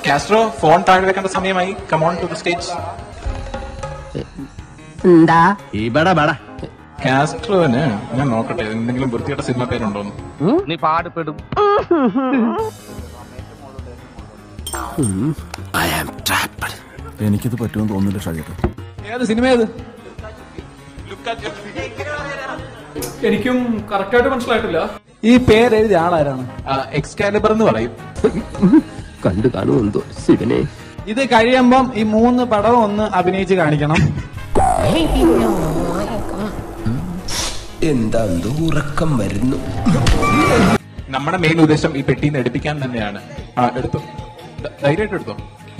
Castro phone താഴെ വെക്കേണ്ട സമയമായി കമോൺ ടു ദ സ്റ്റേജ് എന്താ ഇവിടെ ബട കാസ്ട്രോന് ഞാൻ നോക്കട്ടെ എന്തെങ്കിലും വൃത്തിയുടെ സിനിമ പേരുണ്ടോന്ന് നീ പാടുപെടും എനിക്കിത് പറ്റുമെന്ന് തോന്നുന്നില്ല ഷാജേട്ടൻ ഏത് സിനിമ ഏത് എനിക്കും കറക്റ്റായിട്ട് മനസ്സിലായിട്ടില്ല ഈ പേര് എഴുതിയ ആളാരാണ് എക്സ്കാലിബർ എന്ന് പറയും കണ്ടു കാണുമെന്തോ ശിവനെ ഇത് കഴിയുമ്പം ഈ മൂന്ന് പടവും ഒന്ന് അഭിനയിച്ച് കാണിക്കണം എന്താ ഉറക്കം വരുന്നു നമ്മുടെ മെയിൻ ഉദ്ദേശം ഈ പെട്ടിന്ന് എടുപ്പിക്കാൻ തന്നെയാണ് ആ എടുത്തു ധ- ധൈര്യമായിട്ട് എടുത്തോ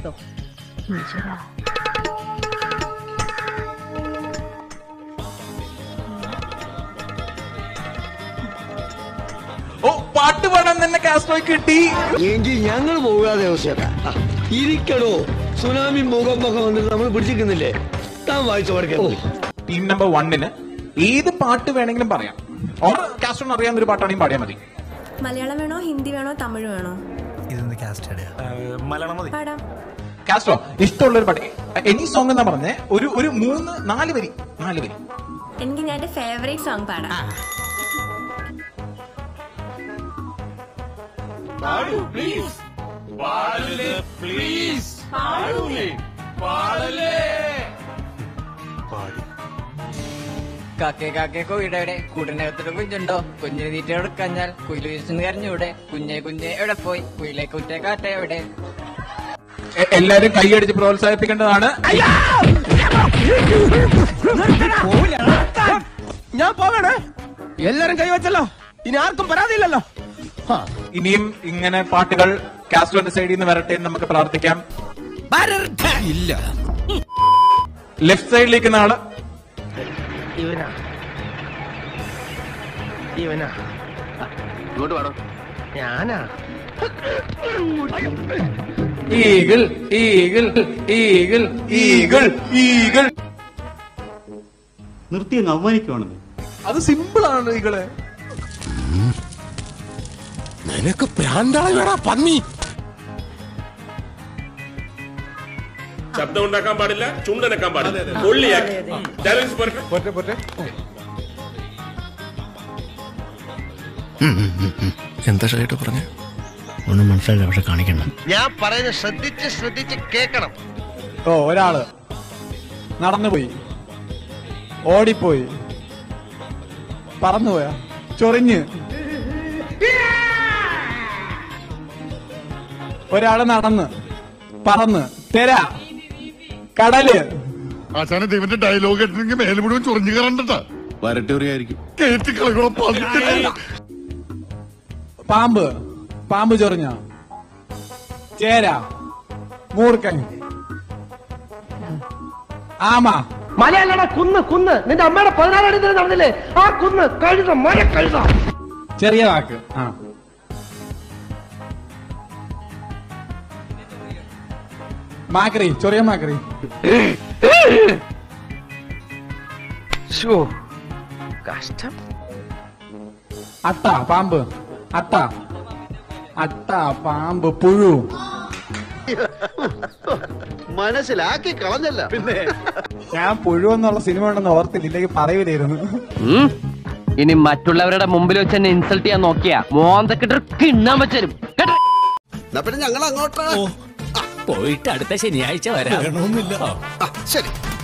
ഓ പാട്ട് പാടാൻ തന്നെ കാസ്ട്രോയ്ക്ക് കിട്ടി എങ്കിൽ ഞങ്ങൾ പോകാതെ അവസ്ഥ ഇരിക്കടോ സുനാമി ഭൂകമ്പൊക്കെ വന്നിട്ട് നമ്മൾ പിടിച്ചിരിക്കുന്നില്ലേ താൻ വായിച്ചു പഠിക്കാൻ ടീം നമ്പർ വണ്ണിന് ഏത് പാട്ട് വേണമെങ്കിലും പറയാം ഓർ കാസ്ട്രോന് അറിയാവുന്ന ഒരു പാട്ടാണെങ്കിൽ പാടിയാൽ മതി മലയാളം വേണോ ഹിന്ദി വേണോ തമിഴ് വേണോ പാടാം കാസ്ട്രോ ഇഷ്ടമുള്ള ഒരു പാട്ട് എനി സോങ് എന്നാ പറഞ്ഞേ ഒരു ഒരു മൂന്ന് നാല് വരി നാല് വരി എനിക്ക് ഞാൻ എന്റെ ഫേവറേറ്റ് സോങ് പാടാം കാക്കേ കാക്കേ കോഴിയുടെ കൂടിനകത്തൊരു കുഞ്ഞുണ്ടോ കുഞ്ഞിന് തീറ്റ കൊടുക്കഞ്ഞാൽ കുയില് വീശുന്നു കരഞ്ഞൂടെ കുഞ്ഞെ കുഞ്ഞെ എവിടെ പോയി കുയിലെ കുറ്റ കാട്ട എവിടെ എ- എല്ലാരും കൈയടിച്ച് പ്രോത്സാഹിപ്പിക്കേണ്ടതാണ് ഞാൻ പോകണേ എല്ലാരും കൈവച്ചല്ലോ ഇനി ആർക്കും പരാതിയില്ലല്ലോ ഇനിയും ഇങ്ങനെ പാട്ടുകൾ കാസ്ട്രോന്റെ സൈഡിൽ നിന്ന് വരട്ടെ എന്ന് നമുക്ക് പ്രാർത്ഥിക്കാം ഇല്ല ലെഫ്റ്റ് സൈഡിലേക്ക് ആള് ഇവനാ ഇവനാ ഇങ്ങോട്ട് പാടോ ഞാനാ eagle eagle eagle eagle eagle നിർത്തി അങ്ങ് അവമാനിക്കുവാണെന്ന് അത് സിമ്പിൾ ആണ് ഈകളെ നിനക്ക് പ്രാന്താളാ പന്നി ശബ്ദം ഉണ്ടാക്കാൻ പാടില്ല ചുണ്ടനക്കാൻ പാടില്ല പൊള്ളിയാക്കി ചാലഞ്ച് പോരട്ടെ എന്താ ഷാജേട്ട പറഞ്ഞേ ഒന്നും മനസ്സിലായില്ല പക്ഷെ കാണിക്കണം ഞാൻ പറയുന്നത് ശ്രദ്ധിച്ച് ശ്രദ്ധിച്ച് കേക്കണം ഓ ഒരാള് നടന്നുപോയി ഓടിപ്പോയി പറന്നുപോയാ ചൊറിഞ്ഞ് ഒരാള് നടന്ന് പറന്ന് തെര കടല് ആശാന ദൈവന്റെ ഡയലോഗ് കേട്ടില്ലെങ്കിൽ മേലെ മുഴുവൻ ചൊറിഞ്ഞു കയറണ്ടട്ടാ വരട്ടെ അറിയായിരിക്കും കേട്ടി കളികളോ പാമ്പ് പാമ്പ് ചൊറിഞ്ഞ ചേര മൂർക്കൻ ആമ മലയല്ലട കുന്ന് കുന്ന് നിന്റെ അമ്മയുടെ പതിനാലാം തീയതി നടന്നില്ലേ ആ കുന്ന് കഴുത മഴ കഴുത ചെറിയ വാക്ക് ആ മാക്രി ചൊറിയ മാക്രി കഷ്ടം അട്ട പാമ്പ് അട്ട അട്ട പാമ്പ് പുഴു മനസ്സിലാക്കി കളഞ്ഞല്ല പിന്നെ ഞാൻ പുഴു എന്നുള്ള സിനിമ ഉണ്ടെന്ന് ഓർത്തില്ല ഇല്ലെങ്കിൽ പറയൂലായിരുന്നു ഇനി മറ്റുള്ളവരുടെ മുമ്പിൽ വെച്ച് എന്നെ ഇൻസൾട്ട് ചെയ്യാൻ നോക്കിയാ മോന്തക്കിട്ട് കിണ്ണാൻ വെച്ചരും കേട്ടോ പിന്നെ ഞങ്ങൾ അങ്ങോട്ടാ പോയിട്ട് അടുത്ത ശനിയാഴ്ച വരാം ശരി